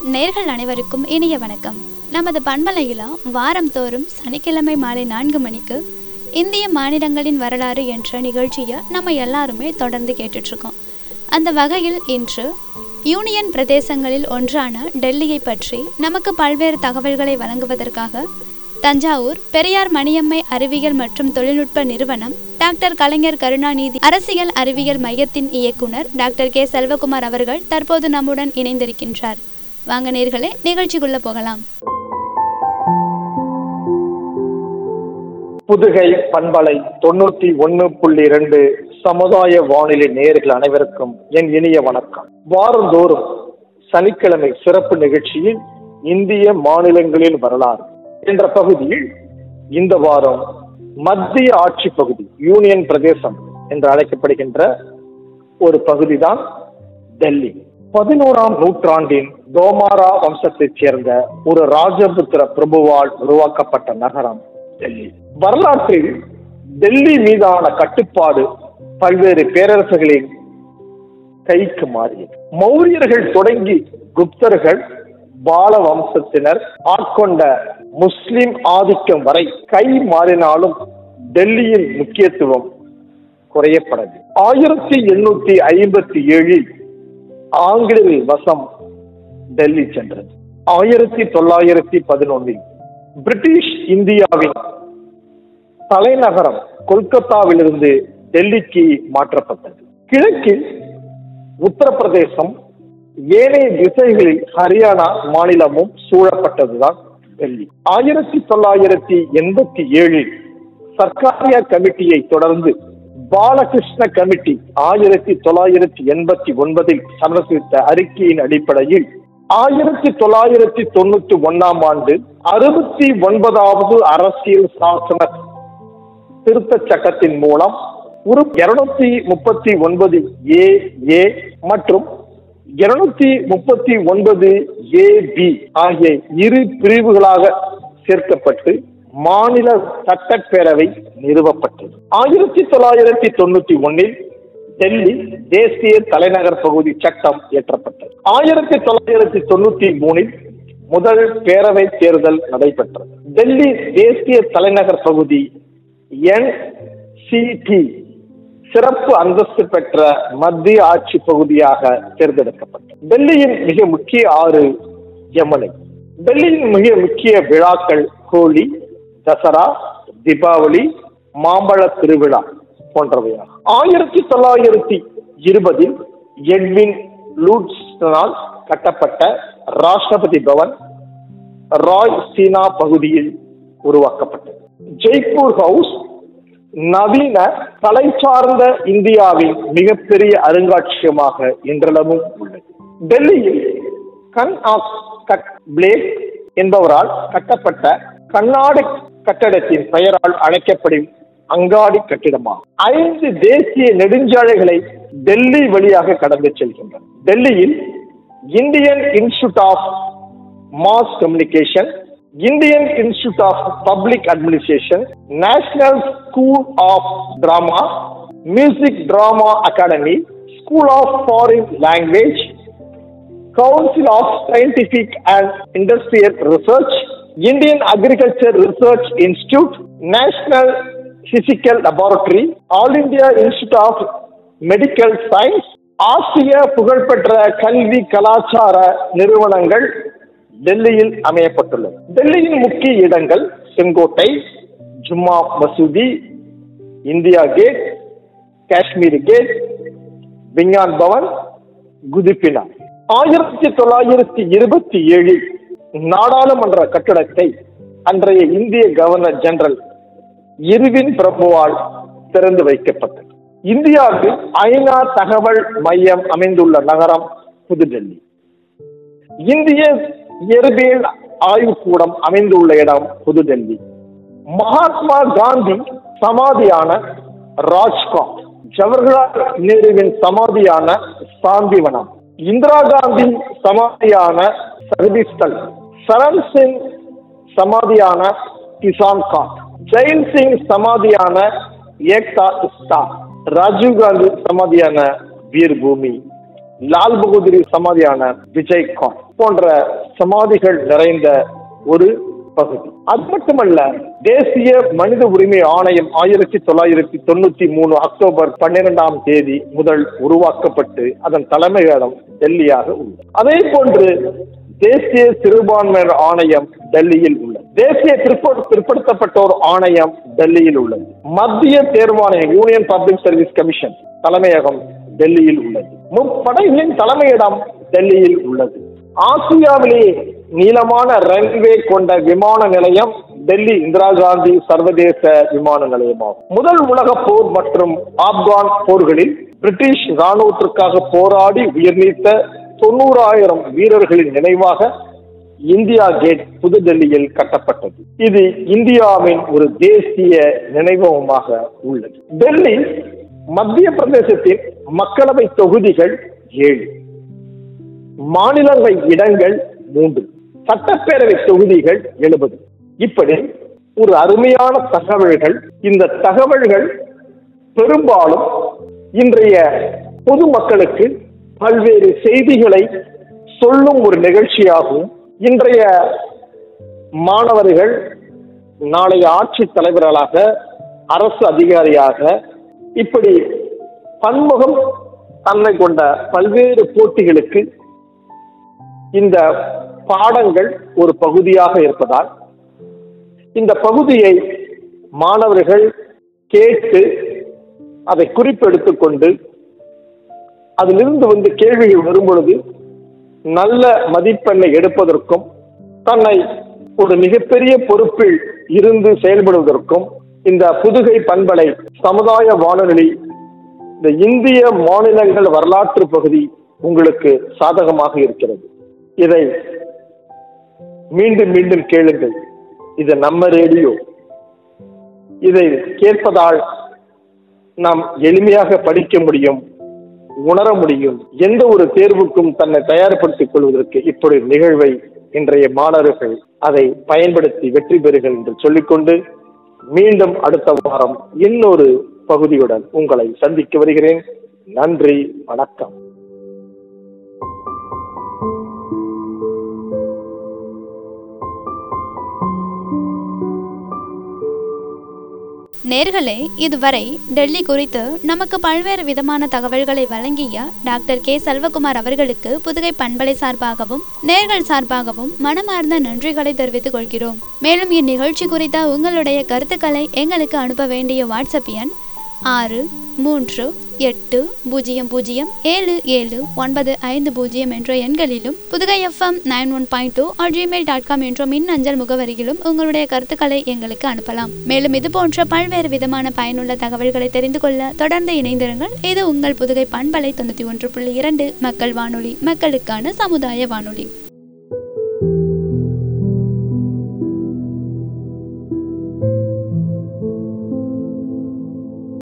நேர்கள் அனைவருக்கும் இனிய வணக்கம் நமது பண்பலையிலா வாரம் தோறும் சனிக்கிழமை மாலை நான்கு மணிக்கு இந்திய மாநிலங்களின் வரலாறு என்ற நிகழ்ச்சியை நம்ம எல்லாருமே தொடர்ந்து கேட்டுட்ருக்கோம் அந்த வகையில் இன்று யூனியன் பிரதேசங்களில் ஒன்றான டெல்லியை பற்றி நமக்கு பல்வேறு தகவல்களை வழங்குவதற்காக தஞ்சாவூர் பெரியார் மணியம்மை அறிவியல் மற்றும் தொழில்நுட்ப நிறுவனம் டாக்டர் கலைஞர் கருணாநிதி அரசியல் அறிவியல் மையத்தின் இயக்குனர் டாக்டர் கே செல்வகுமார் அவர்கள் தற்போது நம்முடன் இணைந்திருக்கின்றார் வாங்க நேர்களே நிகழ்ச்சிக்குள்ள போகலாம் புதுகை பண்பலை தொண்ணூத்தி ஒன்னு புள்ளி இரண்டு சமுதாய வானிலை நேயர்கள் அனைவருக்கும் என் இனிய வணக்கம் வாரந்தோறும் சனிக்கிழமை சிறப்பு நிகழ்ச்சியில் இந்திய மாநிலங்களின் வரலாறு என்ற பகுதியில் இந்த வாரம் மத்திய ஆட்சி பகுதி யூனியன் பிரதேசம் என்று அழைக்கப்படுகின்ற ஒரு பகுதிதான் டெல்லி பதினோராம் நூற்றாண்டின் தோமாரா வம்சத்தைச் சேர்ந்த ஒரு ராஜபுத்திர பிரபுவால் உருவாக்கப்பட்ட நகரம் டெல்லி வரலாற்றில் டெல்லி மீதான கட்டுப்பாடு பல்வேறு பேரரசுகளின் கைக்கு மாறியது மௌரியர்கள் தொடங்கி குப்தர்கள் பால வம்சத்தினர் ஆட்கொண்ட முஸ்லிம் ஆதிக்கம் வரை கை மாறினாலும் டெல்லியின் முக்கியத்துவம் குறையப்படது ஆயிரத்தி எண்ணூத்தி ஐம்பத்தி ஏழில் ஆங்கிலேயர் வசம் டெல்லி சென்றது ஆயிரத்தி தொள்ளாயிரத்தி பதினொன்னில் பிரிட்டிஷ் இந்தியாவின் தலைநகரம் கொல்கத்தாவிலிருந்து டெல்லிக்கு மாற்றப்பட்டது கிழக்கில் உத்தரப்பிரதேசம் ஏனைய திசைகளில் ஹரியானா மாநிலமும் சூழப்பட்டதுதான் டெல்லி ஆயிரத்தி தொள்ளாயிரத்தி எண்பத்தி ஏழில் சர்க்காரியா கமிட்டியை தொடர்ந்து பாலகிருஷ்ண கமிட்டி ஆயிரத்தி தொள்ளாயிரத்தி எண்பத்தி ஒன்பதில் சமர்ப்பித்த அறிக்கையின் அடிப்படையில் ஆயிரத்தி தொள்ளாயிரத்தி தொண்ணூத்தி ஒன்னாம் ஆண்டு அறுபத்தி ஒன்பதாவது அரசியல் சாசன திருத்த சட்டத்தின் மூலம் ஒரு இருநூத்தி முப்பத்தி ஒன்பது ஏ ஏ மற்றும் இருநூத்தி முப்பத்தி ஒன்பது ஏ பி ஆகிய இரு பிரிவுகளாக சேர்க்கப்பட்டு மாநில சட்டப்பேரவை நிறுவப்பட்டது ஆயிரத்தி தொள்ளாயிரத்தி தொண்ணூத்தி ஒன்னில் டெல்லி தேசிய தலைநகர் பகுதி சட்டம் இயற்றப்பட்டது ஆயிரத்தி தொள்ளாயிரத்தி தொண்ணூத்தி மூணில் முதல் பேரவை தேர்தல் நடைபெற்றது டெல்லி தேசிய தலைநகர் பகுதி என்சிடி சிறப்பு அந்தஸ்து பெற்ற மத்திய ஆட்சி பகுதியாக தேர்ந்தெடுக்கப்பட்டது டெல்லியின் மிக முக்கிய ஆறு யமுனை டெல்லியின் மிக முக்கிய விழாக்கள் ஹோலி தசரா தீபாவளி மாம்பழ திருவிழா போன்றவையாகும் ஆயிரத்தி தொள்ளாயிரத்தி இருபதில் எட்வின் லூட்ஸ்னால் கட்டப்பட்ட ராஷ்டிரபதி பவன் ராய் சீனா பகுதியில் உருவாக்கப்பட்டது ஜெய்ப்பூர் ஹவுஸ் நவீன கலை சார்ந்த இந்தியாவின் மிகப்பெரிய அருங்காட்சியகமாக இன்றளவும் உள்ளது டெல்லியில் கண் ஆஃப் கட் பிளேக் என்பவரால் கட்டப்பட்ட கண்ணாடி கட்டடத்தின் பெயரால் அழைக்கப்படும் அங்காடி கட்டிடமாகும் ஐந்து தேசிய நெடுஞ்சாலைகளை டெல்லி வழியாக கடந்து செல்கின்றன டெல்லியில் Indian institute of mass communication Indian institute of public administration national school of drama music drama academy school of foreign language council of scientific and industrial research Indian agriculture research institute national physical laboratory all India institute of medical science ஆசிய புகழ்பெற்ற கல்வி கலாச்சார நிறுவனங்கள் டெல்லியில் அமையப்பட்டுள்ளது டெல்லியின் முக்கிய இடங்கள் செங்கோட்டை ஜும்மா மசூதி India gate Kashmir gate Vigyan Bhavan குதிப்பினா ஆயிரத்தி தொள்ளாயிரத்தி இருபத்தி ஏழில் நாடாளுமன்ற கட்டடத்தை அன்றைய இந்திய கவர்னர் ஜெனரல் இருவின் பிரபுவால் திறந்து வைக்கப்பட்டது இந்தியாவில் ஐநா தகவல் மையம் அமைந்துள்ள நகரம் புதுடெல்லி இந்திய இயற்பியல் ஆய்வுக்கூடம் அமைந்துள்ள இடம் புதுடெல்லி மகாத்மா காந்தி சமாதியான ராஜ்காட் ஜவஹர்லால் நேருவின் சமாதியான சாந்திவனம் இந்திரா காந்தி சமாதியான சர்வீஸ்தல் சரண் சிங் சமாதியான கிசான் காட் ஜெயில் சிங் சமாதியான ஏக்தா இஸ்தா ராஜீவ் காந்தி சமாதியான வீர் பூமி லால் பகதூர் சமாதியான விஜய் கான் போன்ற சமாதிகள் நிறைந்த ஒரு பகுதி அது மட்டுமல்ல தேசிய மனித உரிமை ஆணையம் ஆயிரத்தி தொள்ளாயிரத்தி தொண்ணூத்தி மூணு அக்டோபர் பன்னிரெண்டாம் தேதி முதல் உருவாக்கப்பட்டு அதன் தலைமையிடம் டெல்லியாக உள்ளது அதே போன்று தேசிய சிறுபான்மையினர் ஆணையம் டெல்லியில் உள்ளது தேசிய பிற்ப- பிற்படுத்தப்பட்டோர் ஆணையம் டெல்லியில் உள்ளது மத்திய தேர்வாணையம் யூனியன் பப்ளிக் சர்வீஸ் கமிஷன் தலைமையகம் டெல்லியில் உள்ளது முப்படைகளின் தலைமையிடம் டெல்லியில் உள்ளது ஆசியாவிலேயே நீளமான ரன்வே கொண்ட விமான நிலையம் டெல்லி இந்திரா காந்தி சர்வதேச விமான நிலையமாகும் முதல் உலகப் போர் மற்றும் ஆப்கான் போர்களில் பிரிட்டிஷ் ராணுவத்திற்காக போராடி உயிர்நீத்த தொண்ணூறாயிரம் வீரர்களின் நினைவாக இந்தியா கேட் புதுடெல்லியில் கட்டப்பட்டது இது இந்தியாவின் ஒரு தேசிய நினைவகமாக உள்ளது டெல்லி மத்திய பிரதேசத்தின் மக்களவை தொகுதிகள் ஏழு மாநிலங்கள் இடங்கள் மூன்று சட்டப்பேரவை தொகுதிகள் எழுபது இப்படி ஒரு அருமையான தகவல்கள் இந்த தகவல்கள் பெரும்பாலும் இன்றைய பொதுமக்களுக்கு பல்வேறு செய்திகளை சொல்லும் ஒரு நிகழ்ச்சியாகவும் இன்றைய மாணவர்கள் நாளைய ஆட்சி தலைவர்களாக அரசு அதிகாரியாக இப்படி பன்முகம் தன்மை கொண்ட பல்வேறு போட்டிகளுக்கு இந்த பாடங்கள் ஒரு பகுதியாக இருப்பதால் இந்த பகுதியை மாணவர்கள் கேட்டு அதை குறிப்பெடுத்துக் கொண்டு அதிலிருந்து வந்து கேள்விகள் வரும்பொழுது நல்ல மதிப்பெண்ணை எடுப்பதற்கும் தன்னை ஒரு மிகப்பெரிய பொறுப்பில் இருந்து செயல்படுவதற்கும் இந்த புதுகை பண்பலை சமுதாய வானொலி இந்த இந்திய மாநிலங்கள் வரலாற்று பகுதி உங்களுக்கு சாதகமாக இருக்கிறது இதை மீண்டும் மீண்டும் கேளுங்கள் இது நம்ம ரேடியோ இதை கேட்பதால் நாம் எளிமையாக படிக்க முடியும் உணர முடியும் எந்த ஒரு தேர்வுக்கும் தன்னை தயார்படுத்திக் கொள்வதற்கு இப்படி ஒரு நிகழ்வை இன்றைய மாணவர்கள் அதை பயன்படுத்தி வெற்றி பெறுகள் என்று சொல்லிக்கொண்டு மீண்டும் அடுத்த வாரம் இன்னொரு பகுதியுடன் உங்களை சந்திக்க வருகிறேன் நன்றி வணக்கம் நேர்களே இதுவரை டெல்லி குறித்து நமக்கு பல்வேறு விதமான தகவல்களை வழங்கிய டாக்டர் கே செல்வகுமார் அவர்களுக்கு புதுகை பண்பலை சார்பாகவும் நேர்கள் சார்பாகவும் மனமார்ந்த நன்றிகளை தெரிவித்துக் கொள்கிறோம் மேலும் இந்நிகழ்ச்சி குறித்த உங்களுடைய கருத்துக்களை எங்களுக்கு அனுப்ப வேண்டிய வாட்ஸ்அப் எண் ஆறு மூன்று எட்டு பூஜ்ஜியம் பூஜ்ஜியம் ஏழு ஏழு ஒன்பது ஐந்து பூஜ்ஜியம் என்ற எண்களிலும் Pudugai FM nine one point two R Gmail dot com என்ற மின்னஞ்சல் முகவரியிலும் உங்களுடைய கருத்துக்களை எங்களுக்கு அனுப்பலாம் மேலும் இது போன்ற பல்வேறு விதமான பயனுள்ள தகவல்களை தெரிந்து கொள்ள தொடர்ந்து இணைந்திருங்கள் இது உங்கள் புதுகை பண்பலை தொண்ணூற்றி ஒன்று புள்ளி இரண்டு மக்கள் வானொலி மக்களுக்கான சமுதாய வானொலி